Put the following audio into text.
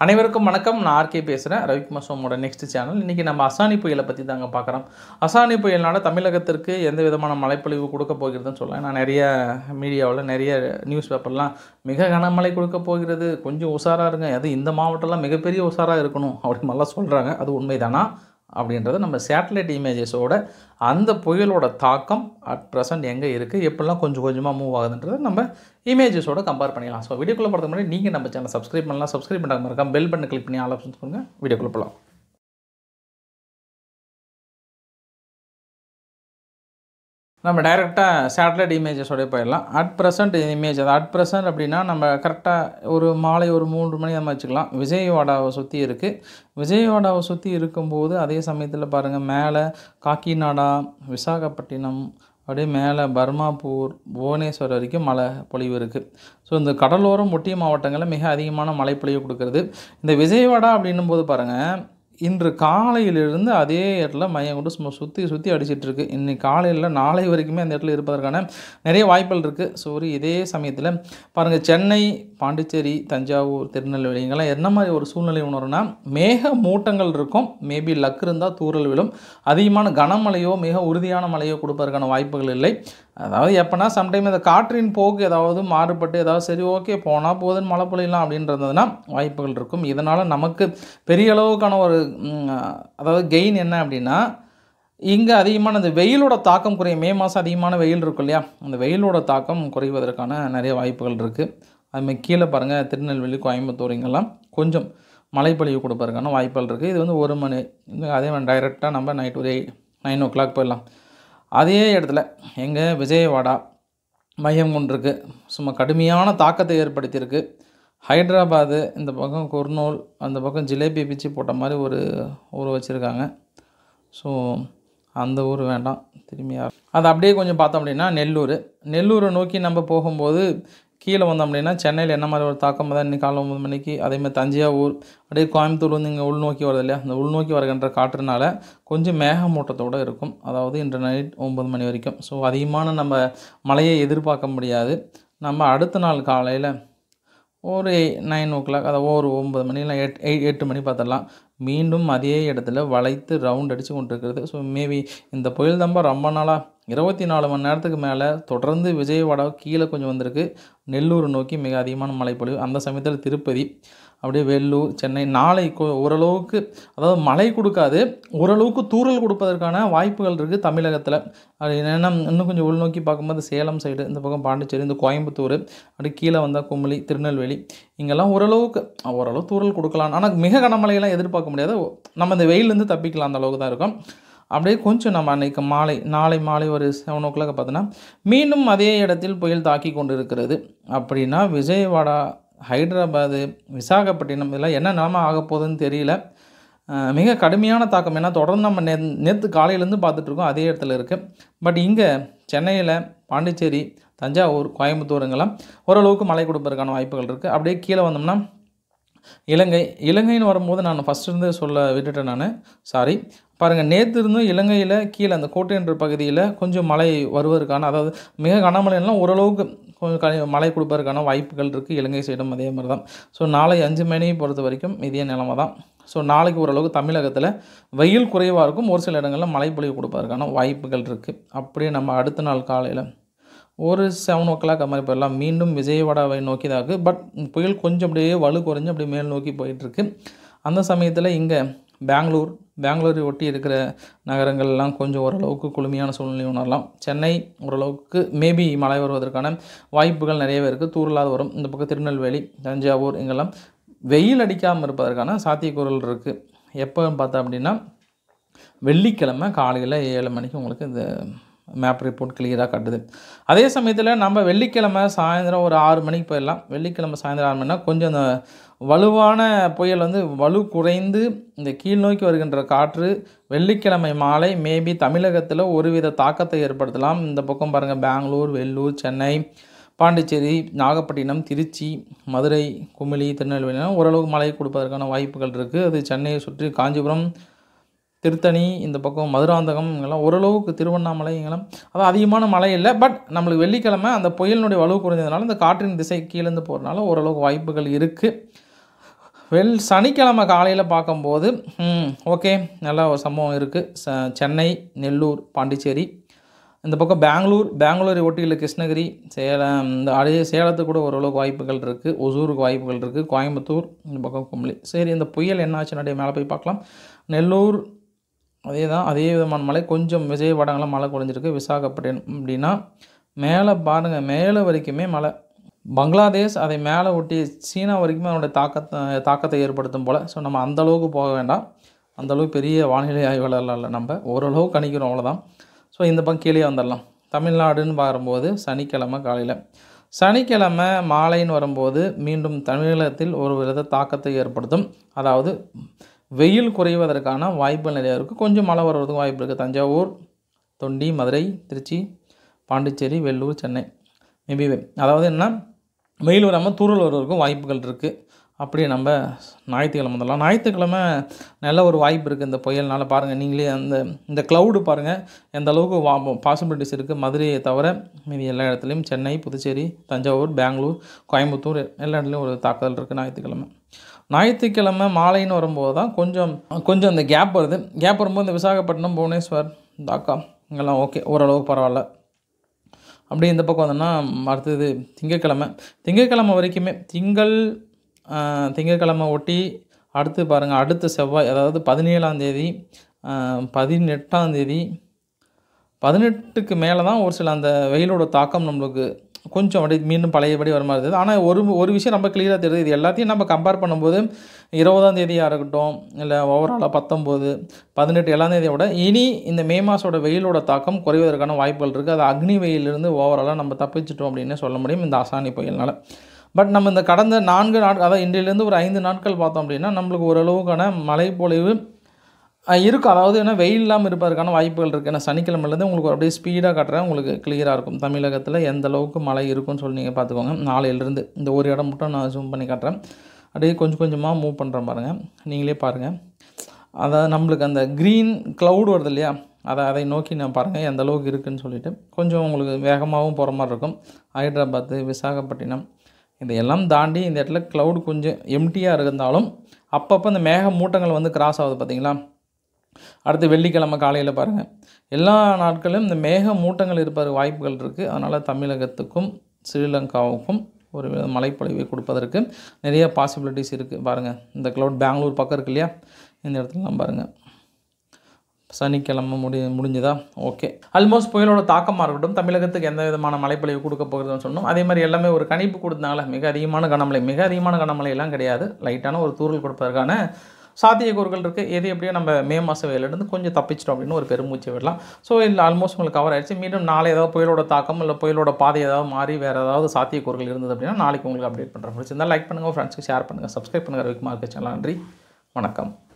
அனைவருக்கும் வணக்கம் நான் ஆர்கே பேசுகிறேன் ரவிக்குமார் சோமோட நெக்ஸ்ட் சேனல் இன்றைக்கி நம்ம அசானி புயலை பற்றி தாங்க பார்க்குறோம் அசானி புயல்னால தமிழகத்திற்கு எந்த விதமான மழைப்பொழிவு கொடுக்க போகிறதுன்னு சொல்லலாம் நான் நிறைய மீடியாவில் நிறைய நியூஸ் பேப்பர்லாம் மிக கனமழை கொடுக்க போகிறது கொஞ்சம் உஷாராக இருங்க அது இந்த மாவட்டம்லாம் மிகப்பெரிய உஷாராக இருக்கணும் அப்படி மாதிரிலாம் சொல்கிறாங்க அது உண்மைதானா அப்படின்றத நம்ம சேட்டலைட் இமேஜஸோட அந்த புயலோட தாக்கம் அட் ப்ரெசன்ட் எங்கே இருக்குது எப்படிலாம் கொஞ்சம் கொஞ்சமாக மூவ் ஆகுதுன்றதை நம்ம இமேஜஸோட கம்பேர் பண்ணிடலாம் ஸோ வீடியோக்குள்ளே போகிறதுக்கு முன்னாடி நீங்கள் நம்ம சேனல் சப்ஸ்கிரைப் பண்ணலாம் சப்ஸ்கிரைப் பண்ணாமல் இருக்கா பெல் பட்டன் கிளிக் பண்ணி ஆல் ஆப்ஷன்ஸ் கொடுங்க வீடியோக்குள்ளே போகலாம் நம்ம டைரெக்டாக சேட்டலைட் இமேஜஸோடய போயிடலாம் அட் ப்ரெசன்ட் இமேஜ் அது அட் ப்ரெசன்ட் அப்படின்னா நம்ம கரெக்டாக ஒரு மாலை ஒரு மூன்று மணி நம்ம வச்சுக்கலாம் விஜயவாடாவை சுற்றி இருக்குது விஜயவாடாவை சுற்றி இருக்கும்போது அதே சமயத்தில் பாருங்கள் மேலே காக்கிநாடா விசாகப்பட்டினம் அப்படியே மேலே பர்மாப்பூர் புவனேஸ்வர் வரைக்கும் மழை பொழிவு இருக்குது ஸோ இந்த கடலோரம் ஒட்டிய மாவட்டங்களில் மிக அதிகமான மழைப்பொழிவு கொடுக்கறது இந்த விஜயவாடா அப்படின்னும் போது பாருங்கள் இன்று காலையிலிருந்து அதே இடத்துல மையம் கொண்டு சும்மா சுற்றி சுற்றி அடிச்சிட்டு இருக்கு இன்னைக்கு காலையில் நாளை வரைக்குமே அந்த இடத்துல இருப்பதற்கான நிறைய வாய்ப்புகள் இருக்குது ஸோ ஒரு இதே சமயத்தில் பாருங்கள் சென்னை பாண்டிச்சேரி தஞ்சாவூர் திருநெல்வேலி இங்கெல்லாம் என்ன மாதிரி ஒரு சூழ்நிலை உணரும்னா மேக மூட்டங்கள் இருக்கும் மேபி லக் இருந்தால் தூறல் விழும் அதிகமான கனமழையோ மிக உறுதியான மழையோ கொடுப்பதற்கான வாய்ப்புகள் இல்லை அதாவது எப்போனா சம்டைம் இந்த காற்றின் போக்கு ஏதாவது மாறுபட்டு ஏதாவது சரி ஓகே போனால் போதுன்னு மழை பொழியலாம் அப்படின்றதுனா வாய்ப்புகள் இருக்கும் இதனால் நமக்கு பெரிய அளவுக்கான ஒரு ம், அதாவது கெயின் என்ன அப்படின்னா இங்கே அதிகமான இந்த வெயிலோட தாக்கம் குறையும் மே மாதம் அதிகமான வெயில் இருக்கும் இல்லையா அந்த வெயிலோட தாக்கம் குறைவதற்கான நிறைய வாய்ப்புகள் இருக்குது அதுமாதிரி கீழே பாருங்கள் திருநெல்வேலி கோயம்புத்தூர் இங்கெல்லாம் கொஞ்சம் மழைப்பொழிவு கொடுப்பதற்கான வாய்ப்புகள் இருக்குது இது வந்து ஒரு மணி இது அதே மாதிரி டைரெக்டாக நம்ம நைட் ஒரு நைன் ஓ கிளாக் போயிடலாம் அதே இடத்துல எங்கள் விஜயவாடா மையம் கொண்டிருக்கு சும்மா கடுமையான தாக்கத்தை ஏற்படுத்தியிருக்கு ஹைதராபாது இந்த பக்கம் குர்னூல் அந்த பக்கம் ஜிலேபி பிச்சு போட்ட மாதிரி ஒரு ஊர் வச்சுருக்காங்க ஸோ அந்த ஊர் வேண்டாம் திரும்பி யார் அது அப்படியே கொஞ்சம் பார்த்தோம் அப்படின்னா நெல்லூர் நெல்லூரை நோக்கி நம்ம போகும்போது கீழே வந்தோம் அப்படின்னா சென்னையில் என்ன மாதிரி ஒரு தாக்கம் தான் இன்றைக்கி காலை ஒம்பது மணிக்கு அதேமாதிரி தஞ்சாவூர் அப்படியே கோயம்புத்தூர் வந்து இங்கே உள்நோக்கி வருது இல்லையா அந்த உள்நோக்கி வருகின்ற காற்றுனால கொஞ்சம் மேகமூட்டத்தோடு இருக்கும் அதாவது இன்று நைட் ஒம்பது மணி வரைக்கும் ஸோ அதிகமான நம்ம மழையை எதிர்பார்க்க முடியாது நம்ம அடுத்த நாள் காலையில் ஒரு நைன் ஓ கிளாக் அதாவது ஒரு ஒம்பது மணி இல்லை எட் எயிட் எட்டு மணி பார்த்துடலாம் மீண்டும் அதே இடத்துல வளைத்து ரவுண்ட் அடித்து கொண்டிருக்கிறது ஸோ மேபி இந்த புயல் தம்பா ரொம்ப நாளாக இருபத்தி நாலு மணி நேரத்துக்கு மேலே தொடர்ந்து விஜயவாடா கீழே கொஞ்சம் வந்திருக்கு நெல்லூர் நோக்கி மிக அதிகமான மழைப்பொழிவு அந்த சமயத்தில் திருப்பதி அப்படியே வெள்ளூர் சென்னை நாளை கொ- ஓரளவுக்கு அதாவது மழை கொடுக்காது ஓரளவுக்கு தூறல் கொடுப்பதற்கான வாய்ப்புகள் இருக்குது தமிழகத்தில் அது என்னென்னா இன்னும் கொஞ்சம் உள்நோக்கி பார்க்கும்போது சேலம் சைடு இந்த பக்கம் பாண்டிச்சேரி இந்த கோயம்புத்தூர் அப்படியே கீழே வந்தால் கும்பலி திருநெல்வேலி இங்கெல்லாம் ஓரளவுக்கு ஓரளவு தூறல் கொடுக்கலாம் ஆனால் மிக கனமழையெல்லாம் எதிர்பார்க்க முடியாது நம்ம இந்த வெயிலேருந்து தப்பிக்கலாம் அந்த அளவுக்கு தான் இருக்கும் அப்படியே கொஞ்சம் நம்ம அன்றைக்கு மாலை நாளை மாலை ஒரு செவன் ஓ கிளாக் பார்த்தோன்னா மீண்டும் அதே இடத்தில் புயல் தாக்கி கொண்டு இருக்கிறது அப்படின்னா விஜயவாடா ஹைதராபாது விசாகப்பட்டினம் இதெல்லாம் என்ன நிலமை ஆக போகுதுன்னு தெரியல அஹ் மிக கடுமையான தாக்கம் ஏன்னா தொடர்ந்து நம்ம நே நேற்று காலையிலேருந்து பார்த்துட்ருக்கோம் அதே இடத்துல இருக்குது பட் இங்கே சென்னையில் பாண்டிச்சேரி தஞ்சாவூர் கோயம்புத்தூருங்கெல்லாம் ஓரளவுக்கு மழை கொடுப்பதற்கான வாய்ப்புகள் இருக்குது அப்படியே கீழே வந்தோம்னா இலங்கை இலங்கைன்னு வரும்போது நான் ஃபஸ்ட் இருந்து சொல்ல விட்டுட்டேன் நான் சாரி பாருங்கள் நேற்று இருந்தும் இலங்கையில் கீழே அந்த கோட்டையன்ற பகுதியில் கொஞ்சம் மழை வருவதற்கான அதாவது மிக கனமழைலாம் ஓரளவுக்கு கொஞ்சம் க மழை கொடுப்பதற்கான வாய்ப்புகள் இருக்குது இலங்கை சைடும் அதே மாதிரி தான் ஸோ நாளை அஞ்சு மணியை பொறுத்த வரைக்கும் இதே நிலமை தான் ஸோ நாளைக்கு ஓரளவுக்கு தமிழகத்தில் வெயில் குறைவாக இருக்கும் ஒரு சில இடங்களில் மழை பொழிவு கொடுப்பதற்கான வாய்ப்புகள் இருக்குது அப்படியே நம்ம அடுத்த நாள் காலையில் ஒரு செவன் ஓ கிளாக் அது மாதிரி போயிடலாம் மீண்டும் விஜயவாடாவை நோக்கி தான் இருக்குது பட் புயல் கொஞ்சம் அப்படியே வலு குறைஞ்சு அப்படியே மேல் நோக்கி போயிட்டுருக்கு அந்த சமயத்தில் இங்கே பெங்களூர் பெங்களூரை ஒட்டி இருக்கிற நகரங்கள்லாம் கொஞ்சம் ஓரளவுக்கு குளுமையான சூழ்நிலை உணரலாம் சென்னை ஓரளவுக்கு மேபி மழை வருவதற்கான வாய்ப்புகள் நிறையவே இருக்குது தூரலாக வரும் இந்த பக்கம் திருநெல்வேலி தஞ்சாவூர் இங்கெல்லாம் வெயில் அடிக்காமல் இருப்பதற்கான சாத்தியக்கூறுகள் இருக்குது எப்போன்னு பார்த்தா அப்படின்னா வெள்ளிக்கிழமை காலையில் ஏழு மணிக்கு உங்களுக்கு இந்த மேப் ரிப்போர்ட் கிளியராக காட்டுது அதே சமயத்தில் நம்ம வெள்ளிக்கிழமை சாயந்தரம் ஒரு ஆறு மணிக்கு போயிடலாம் வெள்ளிக்கிழமை சாயந்தரம் ஆறு மணினா கொஞ்சம் அந்த வலுவான புயல் வந்து வலு குறைந்து இந்த கீழ் நோக்கி வருகின்ற காற்று வெள்ளிக்கிழமை மாலை மேபி தமிழகத்தில் ஒருவித தாக்கத்தை ஏற்படுத்தலாம் இந்த பக்கம் பாருங்கள் பெங்களூர் வெள்ளூர் சென்னை பாண்டிச்சேரி நாகப்பட்டினம் திருச்சி மதுரை குமிளி திருநெல்வேலிலாம் ஓரளவுக்கு மழை கொடுப்பதற்கான வாய்ப்புகள் இருக்குது அது சென்னையை சுற்றி காஞ்சிபுரம் திருத்தணி இந்த பக்கம் மதுராந்தகம் இங்கெல்லாம் ஓரளவுக்கு திருவண்ணாமலை இங்கெல்லாம் அதான் அதிகமான மழை இல்லை பட் நம்மளுக்கு வெள்ளிக்கிழமை அந்த புயலினுடைய வலு குறைஞ்சதுனால இந்த காற்றின் திசை கீழேருந்து போகிறனால ஓரளவுக்கு வாய்ப்புகள் இருக்குது வெள் சனிக்கிழமை காலையில் பார்க்கும்போது ஓகே நல்ல ஒரு சம்பவம் இருக்குது ச சென்னை நெல்லூர் பாண்டிச்சேரி இந்த பக்கம் பெங்களூர் பெங்களூரை ஒட்டியுள்ள கிருஷ்ணகிரி சேலம் இந்த அடைய சேலத்துக்கு கூட ஓரளவுக்கு வாய்ப்புகள் இருக்குது ஒசூருக்கு வாய்ப்புகள் இருக்குது கோயம்புத்தூர் இந்த பக்கம் கும்பலி சரி இந்த புயல் என்ன ஆச்சு நடைய மேலே போய் பார்க்கலாம் நெல்லூர் அதே தான் அதே விதமான மழை கொஞ்சம் விஜயவாடங்கள்லாம் மழை குறைஞ்சிருக்கு விசாகப்பட்டினம் அப்படின்னா மேலே பாருங்கள் மேலே வரைக்குமே மழை பங்களாதேஷ் அதை மேலே ஒட்டி சீனா வரைக்குமே அதனுடைய தாக்கத்தை தாக்கத்தை ஏற்படுத்தும் போல் ஸோ நம்ம அந்த அளவுக்கு போக வேண்டாம் அந்த அளவுக்கு பெரிய வானிலை ஆய்வாளர்லாம் இல்லை நம்ம ஓரளவு கணிக்கிறோம் அவ்வளோதான் ஸோ இந்த பக்கம் கீழே வந்துடலாம் தமிழ்நாடுன்னு வரும்போது சனிக்கிழமை காலையில் சனிக்கிழமை மாலைன்னு வரும்போது மீண்டும் தமிழகத்தில் ஒரு வித தாக்கத்தை ஏற்படுத்தும் அதாவது வெயில் குறைவதற்கான வாய்ப்புகள் நிறையா இருக்குது கொஞ்சம் மழை வர்றதுக்கும் வாய்ப்பு இருக்குது தஞ்சாவூர் தொண்டி மதுரை திருச்சி பாண்டிச்சேரி வெள்ளூர் சென்னை மேபி அதாவது என்ன வெயில் வராமல் தூறல் வருவதற்கும் வாய்ப்புகள் இருக்குது அப்படி நம்ம ஞாயிற்றுக்கிழமை வந்துடலாம் ஞாயிற்றுக்கிழமை நல்ல ஒரு வாய்ப்பு இருக்குது இந்த புயல்னால பாருங்கள் நீங்களே அந்த இந்த க்ளவுடு பாருங்கள் எந்த அளவுக்கு வா பாசிபிலிட்டிஸ் இருக்குது மதுரையை தவிர மீதி எல்லா இடத்துலையும் சென்னை புதுச்சேரி தஞ்சாவூர் பெங்களூர் கோயம்புத்தூர் எல்லா இடத்துலையும் ஒரு தாக்குதல் இருக்குது ஞாயிற்றுக்கிழமை ஞாயிற்றுக்கிழமை மாலைன்னு வரும்போது தான் கொஞ்சம் கொஞ்சம் இந்த கேப் வருது கேப் வரும்போது இந்த விசாகப்பட்டினம் புவனேஸ்வர் தாக்கா இங்கெல்லாம் ஓகே ஓரளவுக்கு பரவாயில்ல அப்படி இந்த பக்கம் வந்தோம்னா அடுத்தது திங்கட்கிழமை திங்கட்கிழமை வரைக்குமே திங்கள் ஆஹ், திங்கட்கிழமை ஒட்டி அடுத்து பாருங்கள் அடுத்த செவ்வாய் அதாவது பதினேழாம் தேதி ஆஹ், பதினெட்டாம் தேதி பதினெட்டுக்கு மேலே தான் ஒரு சில அந்த வெயிலோட தாக்கம் நம்மளுக்கு கொஞ்சம் அப்படியே மீண்டும் பழையபடி வர மாதிரி இருந்தது ஆனால் ஒரு ஒரு விஷயம் ரொம்ப கிளியராக தெரியுது இது எல்லாத்தையும் நம்ம கம்பேர் பண்ணும்போது இருபதாம் தேதியாக இருக்கட்டும் இல்லை ஓவராலாக பத்தொம்போது பதினெட்டு ஏழாம் தேதியை விட இனி இந்த மே மாதத்தோட வெயிலோட தாக்கம் குறைவதற்கான வாய்ப்புகள் இருக்குது அது அக்னி வெயிலிருந்து ஓவராலாக நம்ம தப்பிச்சிட்டோம் அப்படின்னு சொல்ல முடியும் இந்த அசானி புயல்னால பட் நம்ம இந்த கடந்த நான்கு நாட்கள் அதாவது இன்றையிலேருந்து ஒரு ஐந்து நாட்கள் பார்த்தோம் அப்படின்னா நம்மளுக்கு ஓரளவுக்கான மழைப்பொழிவு அஹ் இருக்கும் அதாவது என்ன வெயில் இல்லாமல் இருப்பதற்கான வாய்ப்புகள் இருக்குது ஏன்னா சனிக்கிழமைலேருந்து உங்களுக்கு அப்படியே ஸ்பீடாக காட்டுறேன் உங்களுக்கு கிளியராக இருக்கும் தமிழகத்தில் எந்த அளவுக்கு மழை இருக்கும்னு சொல்லி நீங்கள் பார்த்துக்கோங்க நாளையிலேருந்து இந்த ஒரு இடம் மட்டும் நான் ஜூம் பண்ணி காட்டுறேன் அப்படியே கொஞ்சம் கொஞ்சமாக மூவ் பண்ணுறேன் பாருங்கள் நீங்களே பாருங்கள் அதாவது நம்மளுக்கு அந்த க்ரீன் க்ளவுட் வருது இல்லையா அதை அதை நோக்கி நான் பாருங்கள் எந்த அளவுக்கு இருக்குன்னு சொல்லிட்டு கொஞ்சம் உங்களுக்கு வேகமாகவும் போகிற மாதிரி இருக்கும் ஹைதராபாத்து விசாகப்பட்டினம் இதையெல்லாம் தாண்டி இந்த இடத்துல க்ளவுட் கொஞ்சம் எம்டியாக இருந்தாலும் அப்பப்போ இந்த மேக மூட்டங்கள் வந்து கிராஸ் ஆகுது பார்த்தீங்களா அடுத்து வெள்ளிக்கிழமை காலையில் பாருங்கள் எல்லா நாட்களிலும் இந்த மேக மூட்டங்கள் இருப்பதற்கு வாய்ப்புகள் இருக்குது அதனால் தமிழகத்துக்கும் ஸ்ரீலங்காவுக்கும் ஒரு வித மழைப்பொழிவை கொடுப்பதற்கு நிறைய பாசிபிலிட்டிஸ் இருக்குது பாருங்கள் இந்த க்ளவுட் பெங்களூர் பக்கம் இருக்கு இல்லையா இந்த இடத்துலலாம் பாருங்கள் சனிக்கிழமை முடி முடிஞ்சுதா ஓகே ஆல்மோஸ்ட் புயலோட தாக்கமாக இருக்கட்டும் தமிழகத்துக்கு எந்த விதமான மழைப்பொழிவு கொடுக்க போகுதுன்னு சொன்னோம் அதே மாதிரி எல்லாமே ஒரு கணிப்பு கொடுத்தனால மிக அதிகமான கனமழை மிக அதிகமான கனமழை எல்லாம் கிடையாது லைட்டான ஒரு தூறல் கொடுப்பதற்கான சாத்தியக்கூறுகள் இருக்குது எது எப்படியோ நம்ம மே மாத வேலையிலேருந்து கொஞ்சம் தப்பிச்சிட்டோம் அப்படின்னு ஒரு பெருமூச்சு விடலாம் ஸோ இதில் ஆல்மோஸ்ட் உங்களுக்கு கவர் ஆயிடுச்சு மீண்டும் நாளை ஏதாவது புயலோட தாக்கம் இல்லை புயலோட பாதை ஏதாவது மாறி வேறு ஏதாவது சாத்தியக்கூறுகள் இருந்தது அப்படின்னா நாளைக்கு உங்களுக்கு அப்டேட் பண்ணுறேன் பிடிச்சிருந்தா லைக் பண்ணுங்கள் ஃப்ரெண்ட்ஸ்க்கு ஷேர் பண்ணுங்கள் சப்ஸ்கிரைப் பண்ணுங்கள் ரவிக்குமார் சேனல் நன்றி வணக்கம்